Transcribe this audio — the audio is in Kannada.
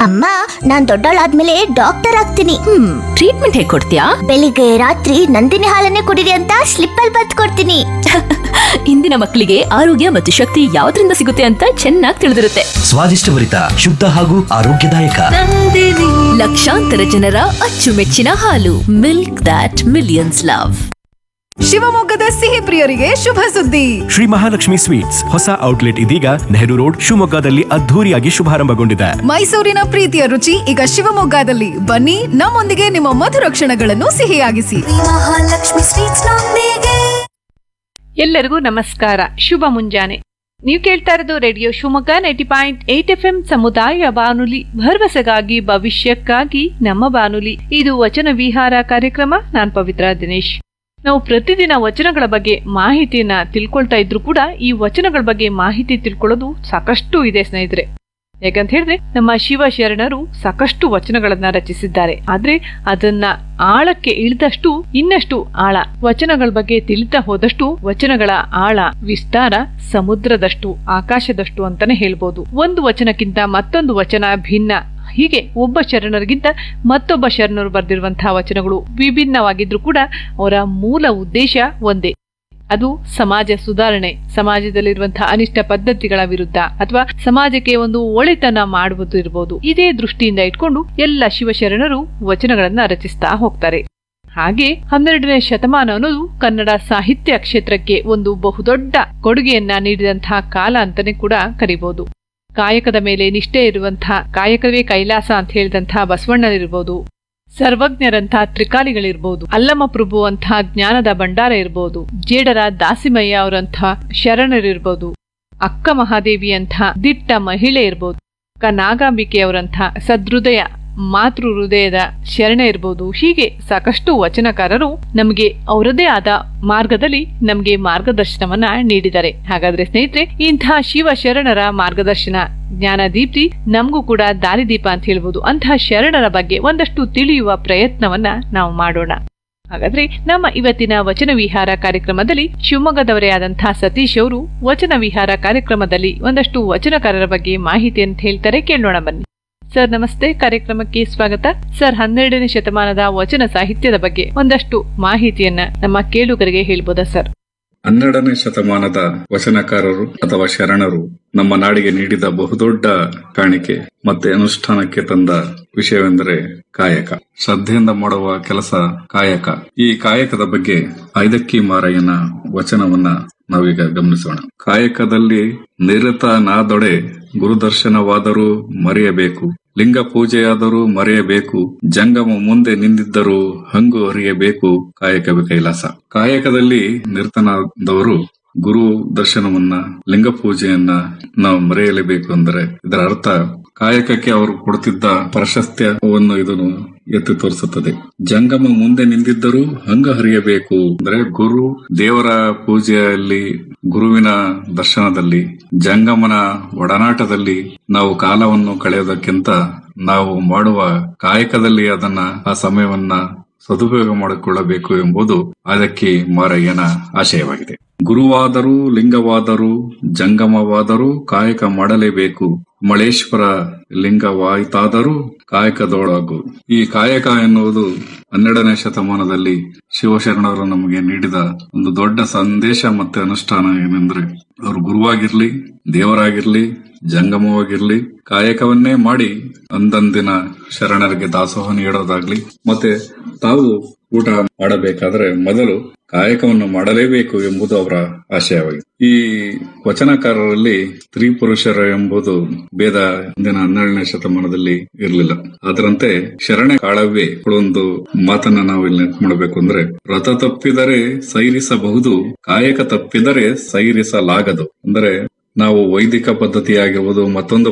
ಅಮ್ಮ ನಾನ್ ದೊಡ್ಡವಳಾದ್ಮೇಲೆ ಡಾಕ್ಟರ್ ಆಗ್ತೀನಿ ಹ್ಮ್ ಟ್ರೀಟ್ಮೆಂಟ್ ಹೇಗ್ ಕೊಡ್ತೀಯಾ ಬೆಳಿಗ್ಗೆ ರಾತ್ರಿ ನಂದಿನಿ ಹಾಲನ್ನೇ ಕುಡಿರಿ ಅಂತ ಸ್ಲಿಪ್ ಅಲ್ಲಿ ಬತ್ ಕೊಡ್ತೀನಿ ಇಂದಿನ ಮಕ್ಕಳಿಗೆ ಆರೋಗ್ಯ ಮತ್ತು ಶಕ್ತಿ ಯಾವ್ದ್ರಿಂದ ಸಿಗುತ್ತೆ ಅಂತ ಚೆನ್ನಾಗಿ ತಿಳಿದಿರುತ್ತೆ ಸ್ವಾದಿಷ್ಟಭರಿತ ಶುದ್ಧ ಹಾಗೂ ಆರೋಗ್ಯದಾಯಕ ಲಕ್ಷಾಂತರ ಜನರ ಅಚ್ಚುಮೆಚ್ಚಿನ ಹಾಲು ಮಿಲ್ಕ್ ದಾಟ್ ಮಿಲಿಯನ್ಸ್ ಲವ್ ಶಿವಮೊಗ್ಗದ ಸಿಹಿ ಪ್ರಿಯರಿಗೆ ಶುಭ ಸುದ್ದಿ ಶ್ರೀ ಮಹಾಲಕ್ಷ್ಮಿ ಸ್ವೀಟ್ಸ್ ಹೊಸ ಔಟ್ಲೆಟ್ ಇದೀಗ ನೆಹರು ರೋಡ್ ಶಿವಮೊಗ್ಗದಲ್ಲಿ ಅದ್ಧೂರಿಯಾಗಿ ಶುಭಾರಂಭಗೊಂಡಿದೆ ಮೈಸೂರಿನ ಪ್ರೀತಿಯ ರುಚಿ ಈಗ ಶಿವಮೊಗ್ಗದಲ್ಲಿ ಬನ್ನಿ ನಮ್ಮೊಂದಿಗೆ ನಿಮ್ಮ ಮಧುರ ಕ್ಷಣಗಳನ್ನು ಸಿಹಿಯಾಗಿಸಿ ಮಹಾಲಕ್ಷ್ಮಿ ಸ್ವೀಟ್ಸ್ ನೊಂದಿಗೆ ಎಲ್ಲರಿಗೂ ನಮಸ್ಕಾರ ಶುಭ ಮುಂಜಾನೆ ನೀವು ಕೇಳ್ತಾ ಇರೋದು radio Shivamogga ninety point eight F M ಸಮುದಾಯ ಬಾನುಲಿ ಭರವಸೆಗಾಗಿ ಭವಿಷ್ಯಕ್ಕಾಗಿ ನಮ್ಮ ಬಾನುಲಿ ಇದು ವಚನ ವಿಹಾರ ಕಾರ್ಯಕ್ರಮ ನಾನ್ ಪವಿತ್ರ ದಿನೇಶ್ ನಾವು ಪ್ರತಿದಿನ ವಚನಗಳ ಬಗ್ಗೆ ಮಾಹಿತಿಯನ್ನ ತಿಳ್ಕೊಳ್ತಾ ಇದ್ರು ಕೂಡ ಈ ವಚನಗಳ ಬಗ್ಗೆ ಮಾಹಿತಿ ತಿಳ್ಕೊಳ್ಳೋದು ಸಾಕಷ್ಟು ಇದೆ ಸ್ನೇಹಿತರೆ ಯಾಕಂತ ಹೇಳಿದ್ರೆ ನಮ್ಮ ಶಿವಶರಣರು ಸಾಕಷ್ಟು ವಚನಗಳನ್ನ ರಚಿಸಿದ್ದಾರೆ ಆದ್ರೆ ಅದನ್ನ ಆಳಕ್ಕೆ ಇಳಿದಷ್ಟು ಇನ್ನಷ್ಟು ಆಳ ವಚನಗಳ ಬಗ್ಗೆ ತಿಳಿತಾ ಹೋದಷ್ಟು ವಚನಗಳ ಆಳ ವಿಸ್ತಾರ ಸಮುದ್ರದಷ್ಟು ಆಕಾಶದಷ್ಟು ಅಂತಾನೆ ಹೇಳ್ಬೋದು ಒಂದು ವಚನಕ್ಕಿಂತ ಮತ್ತೊಂದು ವಚನ ಭಿನ್ನ ಹೀಗೆ ಒಬ್ಬ ಶರಣರಿಗಿಂತ ಮತ್ತೊಬ್ಬ ಶರಣರು ಬರೆದಿರುವಂತಹ ವಚನಗಳು ವಿಭಿನ್ನವಾಗಿದ್ರು ಕೂಡ ಅವರ ಮೂಲ ಉದ್ದೇಶ ಒಂದೇ ಅದು ಸಮಾಜ ಸುಧಾರಣೆ ಸಮಾಜದಲ್ಲಿರುವಂತಹ ಅನಿಷ್ಟ ಪದ್ಧತಿಗಳ ವಿರುದ್ಧ ಅಥವಾ ಸಮಾಜಕ್ಕೆ ಒಂದು ಒಳಿತನ ಮಾಡುವುದು ಇರಬಹುದು ಇದೇ ದೃಷ್ಟಿಯಿಂದ ಇಟ್ಕೊಂಡು ಎಲ್ಲ ಶಿವಶರಣರು ವಚನಗಳನ್ನ ರಚಿಸ್ತಾ ಹೋಗ್ತಾರೆ ಹಾಗೆ ಹನ್ನೆರಡನೇ ಶತಮಾನ ಅನ್ನೋದು ಕನ್ನಡ ಸಾಹಿತ್ಯ ಕ್ಷೇತ್ರಕ್ಕೆ ಒಂದು ಬಹುದೊಡ್ಡ ಕೊಡುಗೆಯನ್ನ ನೀಡಿದಂತಹ ಕಾಲ ಅಂತಾನೆ ಕೂಡ ಕರಿಬಹುದು ಕಾಯಕದ ಮೇಲೆ ನಿಷ್ಠೆ ಇರುವಂತಹ ಕಾಯಕವೇ ಕೈಲಾಸ ಅಂತ ಹೇಳಿದಂತಹ ಬಸವಣ್ಣನಿರ್ಬೋದು ಸರ್ವಜ್ಞರಂತಹ ತ್ರಿಕಾಲಿಗಳಿರ್ಬೋದು ಅಲ್ಲಮ ಪ್ರಭು ಅಂತಹ ಜ್ಞಾನದ ಭಂಡಾರ ಇರ್ಬೋದು ಜೇಡರ ದಾಸಿಮಯ್ಯ ಅವರಂತಹ ಶರಣರಿರ್ಬೋದು ಅಕ್ಕ ಮಹಾದೇವಿ ಅಂತಹ ದಿಟ್ಟ ಮಹಿಳೆ ಇರ್ಬೋದು ಅಕ್ಕ ನಾಗಾಂಬಿಕೆ ಅವರಂತಹ ಸದೃದಯ ಮಾತೃ ಹೃದಯದ ಶರಣ ಇರ್ಬೋದು ಹೀಗೆ ಸಾಕಷ್ಟು ವಚನಕಾರರು ನಮಗೆ ಅವರದೇ ಆದ ಮಾರ್ಗದಲ್ಲಿ ನಮಗೆ ಮಾರ್ಗದರ್ಶನವನ್ನ ನೀಡಿದ್ದಾರೆ ಹಾಗಾದ್ರೆ ಸ್ನೇಹಿತರೆ ಇಂತಹ ಶಿವ ಶರಣರ ಮಾರ್ಗದರ್ಶನ ಜ್ಞಾನ ದೀಪ್ತಿ ನಮಗೂ ಕೂಡ ದಾರಿದೀಪ ಅಂತ ಹೇಳ್ಬೋದು ಅಂತಹ ಶರಣರ ಬಗ್ಗೆ ಒಂದಷ್ಟು ತಿಳಿಯುವ ಪ್ರಯತ್ನವನ್ನ ನಾವು ಮಾಡೋಣ ಹಾಗಾದ್ರೆ ನಮ್ಮ ಇವತ್ತಿನ ವಚನ ವಿಹಾರ ಕಾರ್ಯಕ್ರಮದಲ್ಲಿ ಶಿವಮೊಗ್ಗದವರೇ ಆದಂತಹ ಸತೀಶ್ ಅವರು ವಚನ ವಿಹಾರ ಕಾರ್ಯಕ್ರಮದಲ್ಲಿ ಒಂದಷ್ಟು ವಚನಕಾರರ ಬಗ್ಗೆ ಮಾಹಿತಿ ಅಂತ ಹೇಳ್ತಾರೆ ಕೇಳೋಣ ಬನ್ನಿ ಸರ್ ನಮಸ್ತೆ ಕಾರ್ಯಕ್ರಮಕ್ಕೆ ಸ್ವಾಗತ ಸರ್ ಹನ್ನೆರಡನೇ ಶತಮಾನದ ವಚನ ಸಾಹಿತ್ಯದ ಬಗ್ಗೆ ಒಂದಷ್ಟು ಮಾಹಿತಿಯನ್ನ ನಮ್ಮ ಕೇಳುಗರಿಗೆ ಹೇಳ್ಬೋದಾ ಸರ್ ಹನ್ನೆರಡನೇ ಶತಮಾನದ ವಚನಕಾರರು ಅಥವಾ ಶರಣರು ನಮ್ಮ ನಾಡಿಗೆ ನೀಡಿದ ಬಹುದೊಡ್ಡ ಕಾಣಿಕೆ ಮತ್ತೆ ಅನುಷ್ಠಾನಕ್ಕೆ ತಂದ ವಿಷಯವೆಂದರೆ ಕಾಯಕ ಶ್ರದ್ಧೆಯಿಂದ ಮಾಡುವ ಕೆಲಸ ಕಾಯಕ ಈ ಕಾಯಕದ ಬಗ್ಗೆ ಐದಕ್ಕಿ ಮಾರಯ್ಯನ ವಚನವನ್ನ ನಾವೀಗ ಗಮನಿಸೋಣ ಕಾಯಕದಲ್ಲಿ ನಿರತ ನಾದೊಡೆ ಗುರುದರ್ಶನವಾದರೂ ಮರೆಯಬೇಕು ಲಿಂಗ ಪೂಜೆಯಾದರೂ ಮರೆಯಬೇಕು ಜಂಗಮ ಮುಂದೆ ನಿಂದಿದ್ದರೂ ಹಂಗು ಹರಿಯಬೇಕು ಕಾಯಕವೇ ಕೈಲಾಸ ಕಾಯಕದಲ್ಲಿ ನಿರತನಾದವರು ಗುರು ದರ್ಶನವನ್ನ ಲಿಂಗ ಪೂಜೆಯನ್ನ ನಾವು ಮರೆಯಲೇಬೇಕು ಅಂದರೆ ಇದರ ಅರ್ಥ ಕಾಯಕಕ್ಕೆ ಅವರು ಕೊಡುತ್ತಿದ್ದ ಪ್ರಾಶಸ್ತ್ಯವನ್ನು ಇದನ್ನು ಎತ್ತಿ ತೋರಿಸುತ್ತದೆ ಜಂಗಮ ಮುಂದೆ ನಿಂತಿದ್ದರೂ ಹಂಗ ಹರಿಯಬೇಕು ಅಂದ್ರೆ ಗುರು ದೇವರ ಪೂಜೆಯಲ್ಲಿ ಗುರುವಿನ ದರ್ಶನದಲ್ಲಿ ಜಂಗಮನ ಒಡನಾಟದಲ್ಲಿ ನಾವು ಕಾಲವನ್ನು ಕಳೆಯೋದಕ್ಕಿಂತ ನಾವು ಮಾಡುವ ಕಾಯಕದಲ್ಲಿ ಅದನ್ನ ಆ ಸಮಯವನ್ನ ಸದುಪಯೋಗ ಮಾಡಿಕೊಳ್ಳಬೇಕು ಎಂಬುದು ಅದಕ್ಕೆ ಮಾರಯ್ಯನ ಆಶಯವಾಗಿದೆ ಗುರುವಾದರೂ ಲಿಂಗವಾದರೂ ಜಂಗಮವಾದರೂ ಕಾಯಕ ಮಾಡಲೇಬೇಕು ಮಳೇಶ್ವರ ಲಿಂಗವಾಯಿತಾದರೂ ಕಾಯಕದೊಳಗು ಈ ಕಾಯಕ ಎನ್ನುವುದು ಹನ್ನೆರಡನೇ ಶತಮಾನದಲ್ಲಿ ಶಿವಶರಣರು ನಮಗೆ ನೀಡಿದ ಒಂದು ದೊಡ್ಡ ಸಂದೇಶ ಮತ್ತೆ ಅನುಷ್ಠಾನ ಏನೆಂದ್ರೆ ಅವರು ಗುರುವಾಗಿರ್ಲಿ ದೇವರಾಗಿರ್ಲಿ ಜಂಗಮವಾಗಿರ್ಲಿ ಕಾಯಕವನ್ನೇ ಮಾಡಿ ಅಂದಂದಿನ ಶರಣರಿಗೆ ದಾಸೋಹ ನೀಡೋದಾಗ್ಲಿ ಮತ್ತೆ ತಾವು ಊಟ ಮಾಡಬೇಕಾದ್ರೆ ಮೊದಲು ಕಾಯಕವನ್ನು ಮಾಡಲೇಬೇಕು ಎಂಬುದು ಅವರ ಆಶಯವಾಗಿದೆ ಈ ವಚನಕಾರರಲ್ಲಿ ಸ್ತ್ರೀ ಪುರುಷರ ಎಂಬುದು ಭೇದ ಇಂದಿನ ಹನ್ನೆರಡನೇ ಶತಮಾನದಲ್ಲಿ ಇರಲಿಲ್ಲ ಅದರಂತೆ ಶರಣೆ ಕಾಳವ್ಯ ಒಂದು ಮಾತನ್ನ ನಾವು ಇಲ್ಲಿ ನೆನ್ಪು ಮಾಡಬೇಕು ಅಂದ್ರೆ ವ್ರತ ತಪ್ಪಿದರೆ ಸೈರಿಸಬಹುದು ಕಾಯಕ ತಪ್ಪಿದರೆ ಸೈರಿಸಲಾಗದು ಅಂದ್ರೆ ನಾವು ವೈದಿಕ ಪದ್ಧತಿ ಆಗಿರ್ಬೋದು ಮತ್ತೊಂದು